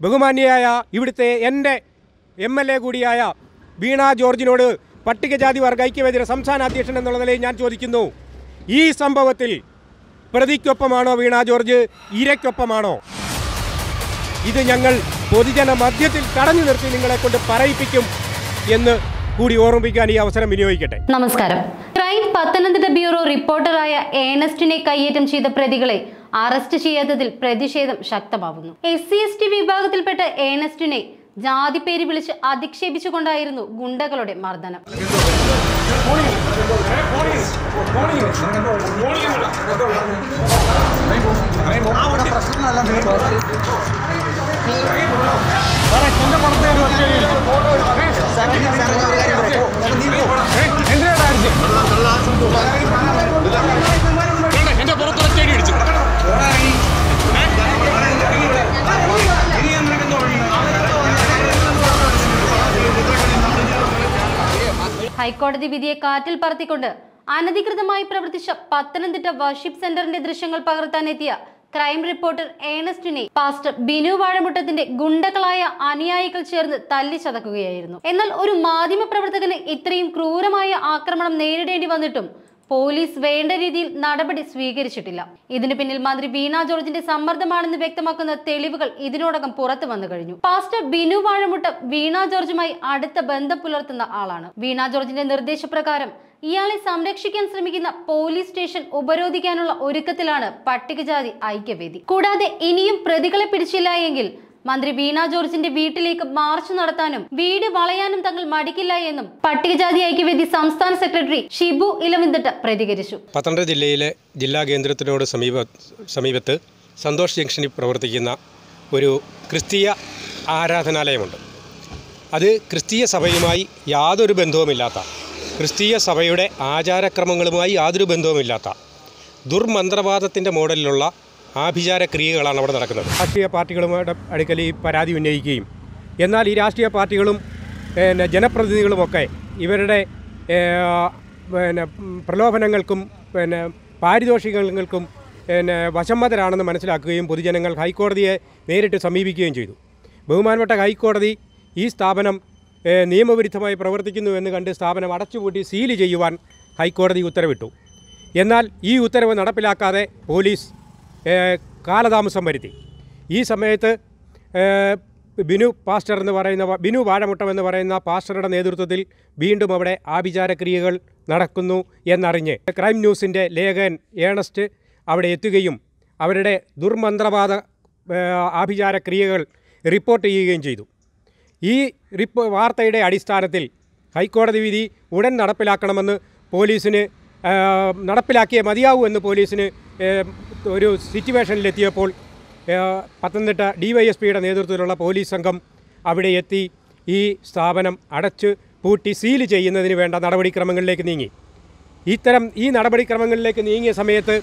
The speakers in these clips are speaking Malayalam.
ബഹുമാന്യയായ ഇവിടുത്തെ എൻ്റെ എം എൽ എ കൂടിയായ വീണ ജോർജിനോട് പട്ടികജാതി വർഗ ഐക്യവേദിയുടെ സംസ്ഥാന അധ്യക്ഷൻ എന്നുള്ള നിലയിൽ ഞാൻ ചോദിക്കുന്നു ഈ സംഭവത്തിൽ പ്രതിക്കൊപ്പമാണോ വീണ ജോർജ് ഇരയ്ക്കൊപ്പമാണോ ഇത് ഞങ്ങൾ പൊതുജന മധ്യത്തിൽ തടഞ്ഞു നിർത്തി നിങ്ങളെ കൊണ്ട് പറയിപ്പിക്കും എന്ന് കൂടി ഓർമ്മിപ്പിക്കാൻ ഈ അവസരം വിനിയോഗിക്കട്ടെ നമസ്കാരം ക്രൈം പത്തനംതിട്ട ബ്യൂറോ റിപ്പോർട്ടറായ ഏണസ്റ്റിനെ കയ്യേറ്റം ചെയ്ത പ്രതികളെ അറസ്റ്റ് ചെയ്യാത്തതിൽ പ്രതിഷേധം ശക്തമാവുന്നു എസ് സി എസ് ടി വിഭാഗത്തിൽപ്പെട്ട ഏണസ്റ്റിനെ ജാതിപ്പേര് വിളിച്ച് അധിക്ഷേപിച്ചുകൊണ്ടായിരുന്നു ഗുണ്ടകളുടെ മർദ്ദനം എന്റെ പുറത്തുറച്ചേടി അടിച്ചു ഹൈക്കോടതി വിധിയെ കാറ്റിൽ പറത്തിക്കൊണ്ട് അനധികൃതമായി പ്രവർത്തിച്ച പത്തനംതിട്ട വർഷിപ്പ് സെന്ററിന്റെ ദൃശ്യങ്ങൾ പകർത്താനെത്തിയ ക്രൈം റിപ്പോർട്ടർ ഏണസ്റ്റിനെ പാസ്റ്റർ ബിനു വാഴമുട്ടത്തിന്റെ ഗുണ്ടകളായ അനുയായികൾ ചേർന്ന് തല്ലിച്ചതക്കുകയായിരുന്നു എന്നാൽ ഒരു മാധ്യമ പ്രവർത്തകന് ഇത്രയും ക്രൂരമായ ആക്രമണം നേരിടേണ്ടി വന്നിട്ടും പോലീസ് വേണ്ട രീതിയിൽ നടപടി സ്വീകരിച്ചിട്ടില്ല ഇതിനു പിന്നിൽ മന്ത്രി വീണ ജോർജിന്റെ സമ്മർദ്ദമാണെന്ന് വ്യക്തമാക്കുന്ന തെളിവുകൾ ഇതിനോടകം പുറത്തു വന്നു കഴിഞ്ഞു പാസ്റ്റർ ബിനു വാഴമുട്ട വീണ ജോർജുമായി അടുത്ത ബന്ധം പുലർത്തുന്ന ആളാണ് വീണ ജോർജിന്റെ നിർദ്ദേശപ്രകാരം ഇയാളെ സംരക്ഷിക്കാൻ ശ്രമിക്കുന്ന പോലീസ് സ്റ്റേഷൻ ഉപരോധിക്കാനുള്ള ഒരുക്കത്തിലാണ് പട്ടികജാതി ഐക്യവേദി കൂടാതെ ഇനിയും പ്രതികളെ പിടിച്ചില്ല എങ്കിൽ മന്ത്രി വീണ ജോർജിന്റെ വീട്ടിലേക്ക് മാർച്ച് നടത്താനും വീട് വളയാനും തങ്ങൾ മടിക്കില്ല എന്നും പട്ടികജാതി ഐക്യവേദി സംസ്ഥാന സെക്രട്ടറി ഷിബു ഇലവിന്തിട്ട് പ്രതികരിച്ചു പത്തനംതിട്ട ജില്ലയിലെ ജില്ലാ കേന്ദ്രത്തിനോട് സമീപ സമീപത്ത് സന്തോഷ് ജംഗ്ഷനിൽ പ്രവർത്തിക്കുന്ന ഒരു ക്രിസ്തീയ ആരാധനാലയമുണ്ട് അത് ക്രിസ്തീയ സഭയുമായി യാതൊരു ബന്ധവുമില്ലാത്ത ക്രിസ്തീയ സഭയുടെ ആചാരക്രമങ്ങളുമായി യാതൊരു ബന്ധവുമില്ലാത്ത ദുർമന്ത്രവാദത്തിൻ്റെ മോഡലിലുള്ള ആഭിചാര ക്രിയകളാണ് അവിടെ നടക്കുന്നത് രാഷ്ട്രീയ പാർട്ടികളുമായിട്ട് അടുക്കൽ ഈ പരാതി ഉന്നയിക്കുകയും എന്നാൽ ഈ രാഷ്ട്രീയ പാർട്ടികളും പിന്നെ ജനപ്രതിനിധികളുമൊക്കെ ഇവരുടെ ഏഹ്, പിന്നെ ഉം, പ്രലോഭനങ്ങൾക്കും പിന്നെ പാരിതോഷികങ്ങൾക്കും പിന്നെ വശമ്മതരാണെന്ന് മനസ്സിലാക്കുകയും പൊതുജനങ്ങൾ ഹൈക്കോടതിയെ നേരിട്ട് സമീപിക്കുകയും ചെയ്തു ബഹുമാനപ്പെട്ട ഹൈക്കോടതി ഈ സ്ഥാപനം ഏഹ്, നിയമവിരുദ്ധമായി പ്രവർത്തിക്കുന്നു എന്ന് കണ്ട് സ്ഥാപനം അടച്ചുപൂട്ടി സീല് ചെയ്യുവാൻ ഹൈക്കോടതി ഉത്തരവിട്ടു എന്നാൽ ഈ ഉത്തരവ് നടപ്പിലാക്കാതെ പോലീസ് ഏഹ്, കാലതാമസം വരുത്തി ഈ സമയത്ത് ഏഹ്, ബിനു പാസ്റ്റർ എന്ന് പറയുന്ന വ- ബിനു വാഴമുട്ടം എന്ന് പറയുന്ന പാസ്റ്ററുടെ നേതൃത്വത്തിൽ വീണ്ടും അവിടെ ആഭിചാരക്രിയകൾ നടക്കുന്നു എന്നറിഞ്ഞ് ക്രൈം ന്യൂസിൻ്റെ ലേഖകൻ ഏണസ്റ്റ് അവിടെ എത്തുകയും അവരുടെ ദുർമന്ത്രവാദ ഏഹ്, ആഭിചാരക്രിയകൾ റിപ്പോർട്ട് ചെയ്യുകയും ചെയ്തു ഈ റിപ്പോ വാർത്തയുടെ അടിസ്ഥാനത്തിൽ ഹൈക്കോടതി വിധി ഉടൻ നടപ്പിലാക്കണമെന്ന് പോലീസിന് ആ, നടപ്പിലാക്കിയേ മതിയാവൂ എന്ന് പോലീസിന് ഏ, ഒരു സിറ്റുവേഷനിലെത്തിയപ്പോൾ ഏ, പത്തനംതിട്ട ഡി വൈ എസ് പിയുടെ നേതൃത്വത്തിലുള്ള പോലീസ് സംഘം അവിടെ എത്തി ഈ സ്ഥാപനം അടച്ച് പൂട്ടി സീല് ചെയ്യുന്നതിന് വേണ്ട നടപടിക്രമങ്ങളിലേക്ക് നീങ്ങി ഇത്തരം ഈ നടപടിക്രമങ്ങളിലേക്ക് നീങ്ങിയ സമയത്ത്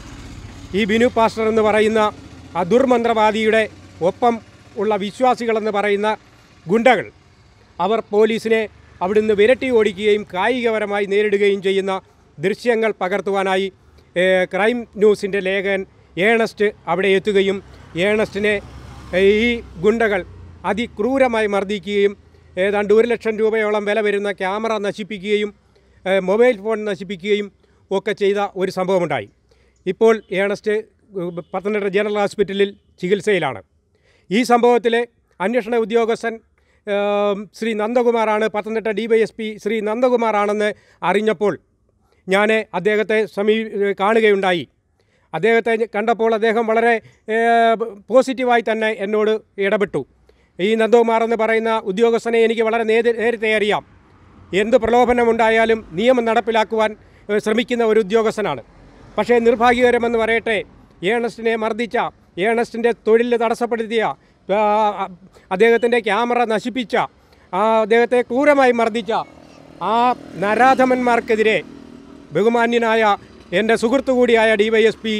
ഈ ബിനു പാസ്റ്റർ എന്ന് പറയുന്ന ആ ദുർമന്ത്രവാദിയുടെ ഒപ്പം ഉള്ള വിശ്വാസികളെന്ന് പറയുന്ന ഗുണ്ടകൾ അവർ പോലീസിനെ അവിടുന്ന് വിരട്ടി ഓടിക്കുകയും കായികപരമായി നേരിടുകയും ചെയ്യുന്ന ദൃശ്യങ്ങൾ പകർത്തുവാനായി ഏഹ്, ക്രൈം ന്യൂസിൻ്റെ ലേഖകൻ ഏണസ്റ്റ് അവിടെ എത്തുകയും ഏണസ്റ്റിനെ ഏഹ്, ഈ ഗുണ്ടകൾ അതിക്രൂരമായി മർദ്ദിക്കുകയും ഏതാണ്ട് ഒരു ലക്ഷം രൂപയോളം വില വരുന്ന ക്യാമറ നശിപ്പിക്കുകയും ഏഹ്, മൊബൈൽ ഫോൺ നശിപ്പിക്കുകയും ഒക്കെ ചെയ്ത ഒരു സംഭവമുണ്ടായി ഇപ്പോൾ ഏണസ്റ്റ് ഏഹ്, പത്തനംതിട്ട ജനറൽ ഹോസ്പിറ്റലിൽ ചികിത്സയിലാണ് ഈ സംഭവത്തിലെ അന്വേഷണ ഉദ്യോഗസ്ഥൻ ഏം, ശ്രീ നന്ദകുമാറാണ് Pathanamthitta D Y S P Shri നന്ദകുമാറാണെന്ന് അറിഞ്ഞപ്പോൾ ഞാൻ അദ്ദേഹത്തെ സമീ കാണുകയുണ്ടായി അദ്ദേഹത്തെ കണ്ടപ്പോൾ അദ്ദേഹം വളരെ ഏ, പോസിറ്റീവായി തന്നെ എന്നോട് ഇടപെട്ടു ഈ നന്ദകുമാർ എന്ന് പറയുന്ന ഉദ്യോഗസ്ഥനെ എനിക്ക് വളരെ നേതി നേരത്തെ അറിയാം എന്ത് പ്രലോഭനമുണ്ടായാലും നിയമം നടപ്പിലാക്കുവാൻ ഏ, ശ്രമിക്കുന്ന ഒരു ഉദ്യോഗസ്ഥനാണ് പക്ഷേ നിർഭാഗ്യകരമെന്ന് പറയട്ടെ ഏണസ്റ്റിനെ മർദ്ദിച്ച ഏണസ്റ്റിൻ്റെ തൊഴിൽ തടസ്സപ്പെടുത്തിയ ആ, അദ്ദേഹത്തിൻ്റെ ക്യാമറ നശിപ്പിച്ച ആ അദ്ദേഹത്തെ ക്രൂരമായി മർദ്ദിച്ച ആ നരാധമന്മാർക്കെതിരെ ബഹുമാന്യനായ എൻ്റെ സുഹൃത്തു കൂടിയായ D Y S P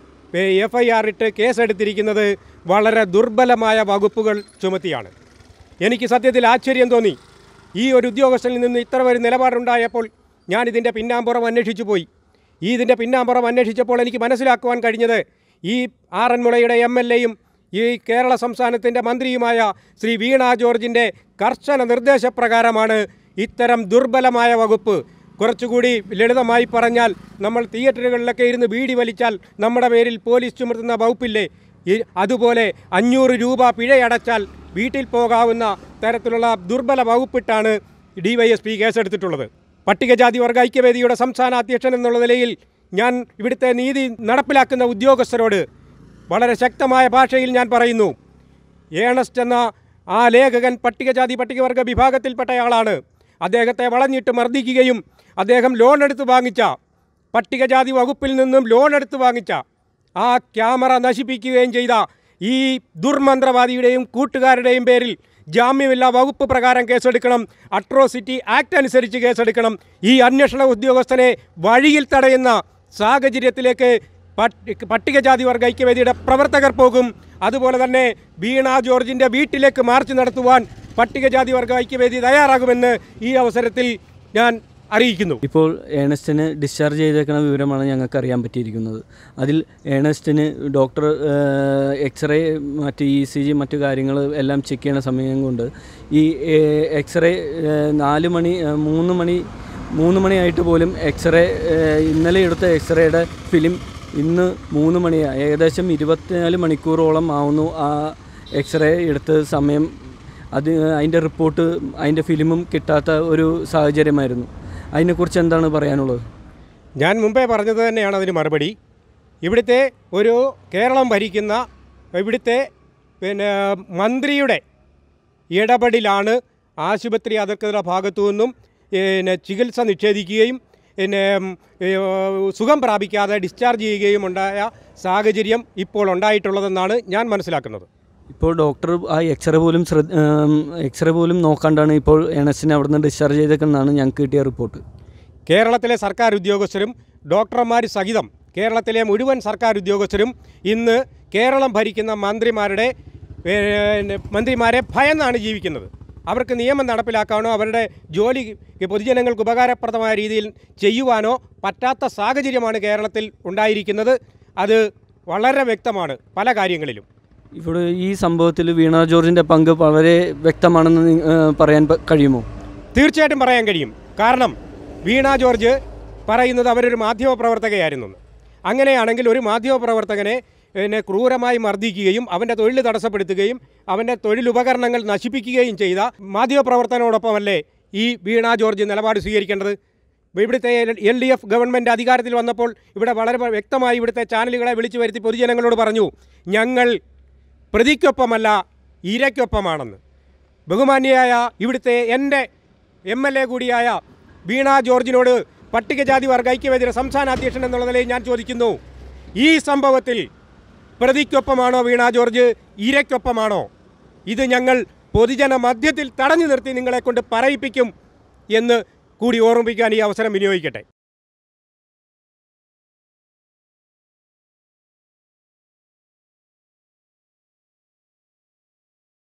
F I R ഇട്ട് കേസെടുത്തിരിക്കുന്നത് വളരെ ദുർബലമായ വകുപ്പുകൾ ചുമത്തിയാണ് എനിക്ക് സത്യത്തിൽ ആശ്ചര്യം തോന്നി ഈ ഒരു ഉദ്യോഗസ്ഥനിൽ നിന്ന് ഇത്ര ഒരു നിലപാടുണ്ടായപ്പോൾ ഞാൻ ഇതിൻ്റെ പിന്നാമ്പുറം അന്വേഷിച്ചു പോയി ഈ ഇതിൻ്റെ പിന്നാമ്പുറം അന്വേഷിച്ചപ്പോൾ എനിക്ക് മനസ്സിലാക്കുവാൻ കഴിഞ്ഞത് ഈ ആറന്മുളയുടെ എം എൽ എയും ഈ കേരള സംസ്ഥാനത്തിൻ്റെ മന്ത്രിയുമായ ശ്രീ വീണ ജോർജിൻ്റെ കർശന നിർദ്ദേശപ്രകാരമാണ് ഇത്തരം ദുർബലമായ വകുപ്പ് കുറച്ചുകൂടി ലളിതമായി പറഞ്ഞാൽ നമ്മൾ തിയേറ്ററുകളിലൊക്കെ ഇരുന്ന് ബീഡി വലിച്ചാൽ നമ്മുടെ പേരിൽ പോലീസ് ചുമത്തുന്ന വകുപ്പില്ലേ ഈ അതുപോലെ അഞ്ഞൂറ് രൂപ പിഴയടച്ചാൽ വീട്ടിൽ പോകാവുന്ന തരത്തിലുള്ള ദുർബല വകുപ്പിട്ടാണ് ഡി വൈ എസ് പി കേസെടുത്തിട്ടുള്ളത് പട്ടികജാതി വർഗ ഐക്യവേദിയുടെ സംസ്ഥാന അധ്യക്ഷൻ എന്നുള്ള നിലയിൽ ഞാൻ ഇവിടുത്തെ നീതി നടപ്പിലാക്കുന്ന ഉദ്യോഗസ്ഥരോട് വളരെ ശക്തമായ ഭാഷയിൽ ഞാൻ പറയുന്നു ഏണസ്റ്റ് എന്ന ആ ലേഖകൻ പട്ടികജാതി പട്ടികവർഗ വിഭാഗത്തിൽപ്പെട്ടയാളാണ് അദ്ദേഹത്തെ വളഞ്ഞിട്ട് മർദ്ദിക്കുകയും അദ്ദേഹം ലോൺ എടുത്ത് വാങ്ങിച്ച പട്ടികജാതി വകുപ്പിൽ നിന്നും ലോൺ എടുത്ത് വാങ്ങിച്ച ആ ക്യാമറ നശിപ്പിക്കുകയും ചെയ്ത ഈ ദുർമന്ത്രവാദിയുടെയും കൂട്ടുകാരുടെയും പേരിൽ ജാമ്യമില്ലാ വകുപ്പ് പ്രകാരം കേസെടുക്കണം അട്രോസിറ്റി ആക്ട് അനുസരിച്ച് കേസെടുക്കണം ഈ അന്വേഷണ ഉദ്യോഗസ്ഥനെ വഴിയിൽ തടയുന്ന സാഹചര്യത്തിലേക്ക് പട്ടി- പട്ടികജാതി വർഗ ഐക്യവേദിയുടെ പ്രവർത്തകർ പോകും അതുപോലെ തന്നെ വീണ ജോർജിൻ്റെ വീട്ടിലേക്ക് മാർച്ച് നടത്തുവാൻ പട്ടികജാതി വർഗ ഐക്യവേദി തയ്യാറാകുമെന്ന് ഈ അവസരത്തിൽ ഞാൻ അറിയിക്കുന്നു ഇപ്പോൾ ഏണസ്റ്റിന് ഡിസ്ചാർജ് ചെയ്തേക്കുന്ന വിവരമാണ് ഞങ്ങൾക്ക് അറിയാൻ പറ്റിയിരിക്കുന്നത് അതിൽ ഏണസ്റ്റിന് ഡോക്ടർ എക്സ്റേ മറ്റ് ഇ സി ജി മറ്റു കാര്യങ്ങൾ എല്ലാം ചെക്ക് ചെയ്യുന്ന സമയം കൊണ്ട് ഈ എക്സ്റേ നാല് മണി ഏഹ്, മൂന്ന് മണി മൂന്ന് മണിയായിട്ട് പോലും എക്സ്റേ ഇന്നലെ എടുത്ത എക്സ്റേയുടെ ഫിലിം ഇന്ന് മൂന്ന് മണിയാണ് ഏകദേശം ഇരുപത്തിനാല് മണിക്കൂറോളം ആവുന്നു ആ എക്സ്റേ എടുത്ത സമയം അത് അതിൻ്റെ റിപ്പോർട്ട് അതിൻ്റെ ഫിലിമും കിട്ടാത്ത ഒരു സാഹചര്യമായിരുന്നു അതിനെക്കുറിച്ച് എന്താണ് പറയാനുള്ളത് ഞാൻ മുമ്പേ പറഞ്ഞത് തന്നെയാണ് അതിന് മറുപടി ഇവിടുത്തെ ഒരു കേരളം ഭരിക്കുന്ന ഇവിടുത്തെ പിന്നെ മന്ത്രിയുടെ ഇടപെടലാണ് ആശുപത്രി അധികൃതരുടെ ഭാഗത്തു നിന്നും പിന്നെ ചികിത്സ നിഷേധിക്കുകയും പിന്നെ ഉം, ഏ, സുഖം പ്രാപിക്കാതെ ഡിസ്ചാർജ് ചെയ്യുകയും ഉണ്ടായ സാഹചര്യം ഇപ്പോൾ ഉണ്ടായിട്ടുള്ളതെന്നാണ് ഞാൻ മനസ്സിലാക്കുന്നത് ഇപ്പോൾ ഡോക്ടർ ആ എക്സ്റേ പോലും ശ്രദ്ധ എക്സ്റേ പോലും നോക്കാണ്ടാണ് ഇപ്പോൾ എണസിനെ അവിടെ നിന്ന് ഡിസ്ചാർജ് ചെയ്തേക്കുന്നതാണ് ഞങ്ങൾക്ക് കിട്ടിയ റിപ്പോർട്ട് കേരളത്തിലെ സർക്കാർ ഉദ്യോഗസ്ഥരും ഡോക്ടർമാർ സഹിതം കേരളത്തിലെ മുഴുവൻ സർക്കാർ ഉദ്യോഗസ്ഥരും ഇന്ന് കേരളം ഭരിക്കുന്ന മന്ത്രിമാരുടെ പിന്നെ മന്ത്രിമാരെ ഭയന്നാണ് ജീവിക്കുന്നത് അവർക്ക് നിയമം നടപ്പിലാക്കാനോ അവരുടെ ജോലി പൊതുജനങ്ങൾക്ക് ഉപകാരപ്രദമായ രീതിയിൽ ചെയ്യുവാനോ പറ്റാത്ത സാഹചര്യമാണ് കേരളത്തിൽ ഉണ്ടായിരിക്കുന്നത് അത് വളരെ വ്യക്തമാണ് പല കാര്യങ്ങളിലും ഇവിടെ ഈ സംഭവത്തിൽ വീണ ജോർജിൻ്റെ പങ്ക് വളരെ വ്യക്തമാണെന്ന് നി- ഏഹ് പറയാൻ പ- കഴിയുമോ തീർച്ചയായിട്ടും പറയാൻ കഴിയും കാരണം വീണ ജോർജ് പറയുന്നത് അവരൊരു മാധ്യമപ്രവർത്തകയായിരുന്നു എന്ന്. അങ്ങനെയാണെങ്കിൽ ഒരു മാധ്യമപ്രവർത്തകനെ പിന്നെ ക്രൂരമായി മർദ്ദിക്കുകയും അവൻ്റെ തൊഴിൽ തടസ്സപ്പെടുത്തുകയും അവൻ്റെ തൊഴിലുപകരണങ്ങൾ നശിപ്പിക്കുകയും ചെയ്ത മാധ്യമപ്രവർത്തനോടൊപ്പമല്ലേ ഈ വീണ ജോർജ് നിലപാട് സ്വീകരിക്കേണ്ടത് ഇവിടുത്തെ എൽ ഡി എഫ് ഗവൺമെൻറ് അധികാരത്തിൽ വന്നപ്പോൾ ഇവിടെ വളരെ വ്യക്തമായി ഇവിടുത്തെ ചാനലുകളെ വിളിച്ചു വരുത്തി പൊതുജനങ്ങളോട് പറഞ്ഞു ഞങ്ങൾ പ്രതിക്കൊപ്പമല്ല ഇരയ്ക്കൊപ്പമാണെന്ന് ബഹുമാന്യയായ ഇവിടുത്തെ എൻ്റെ എം എൽ എ കൂടിയായ വീണ ജോർജിനോട് പട്ടികജാതി വർഗ ഐക്യവേദിയുടെ സംസ്ഥാന അധ്യക്ഷൻ എന്നുള്ള നിലയിൽ ഞാൻ ചോദിക്കുന്നു ഈ സംഭവത്തിൽ പ്രതിക്കൊപ്പമാണോ വീണ ജോർജ് ഇരയ്ക്കൊപ്പമാണോ ഇത് ഞങ്ങൾ പൊതുജന മധ്യത്തിൽ തടഞ്ഞു നിർത്തി നിങ്ങളെ കൊണ്ട് പറയിപ്പിക്കും എന്ന് കൂടി ഓർമ്മിപ്പിക്കാൻ ഈ അവസരം വിനിയോഗിക്കട്ടെ